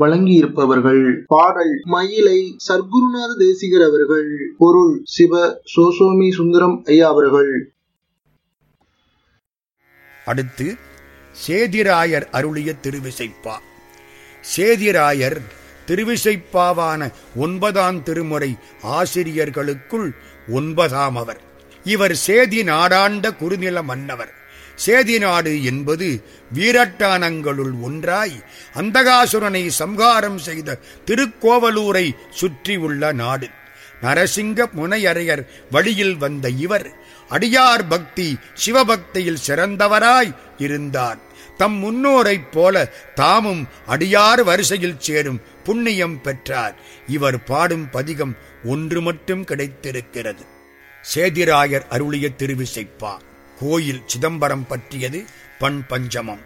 வழங்கியிருப்பவர்கள் பாடல் மயிலை சர்க்குருநாத தேசிகர் அவர்கள் பொருள் சிவ சோசோமி சுந்தரம் ஐயா அவர்கள் அடுத்து சேதிராயர் அருளிய திருவிசைப்பா சேதிராயர் திருவிசைப்பாவான ஒன்பதாம் திருமுறை ஆசிரியர்களுக்குள் ஒன்பதாம் அவர் இவர் சேதி நாடாண்ட குறுநில மன்னவர் சேதி நாடு என்பது வீரட்டானங்களுள் ஒன்றாய் அந்தகாசுரனை சம்ஹாரம் செய்த திருக்கோவலூரை சுற்றியுள்ள நாடு நரசிங்க முனையரையர் வழியில் வந்த இவர் அடியார் பக்தி சிவபக்தியில் சிறந்தவராய் இருந்தார் தம் முன்னோரைப் போல தாமும் அடியார் வரிசையில் சேரும் புண்ணியம் பெற்றார் இவர் பாடும் பதிகம் ஒன்று மட்டும் கிடைத்திருக்கிறது சேதிராயர் அருளிய திருவிசைப்பா கோயில் சிதம்பரம் பற்றியது பண் பஞ்சமம்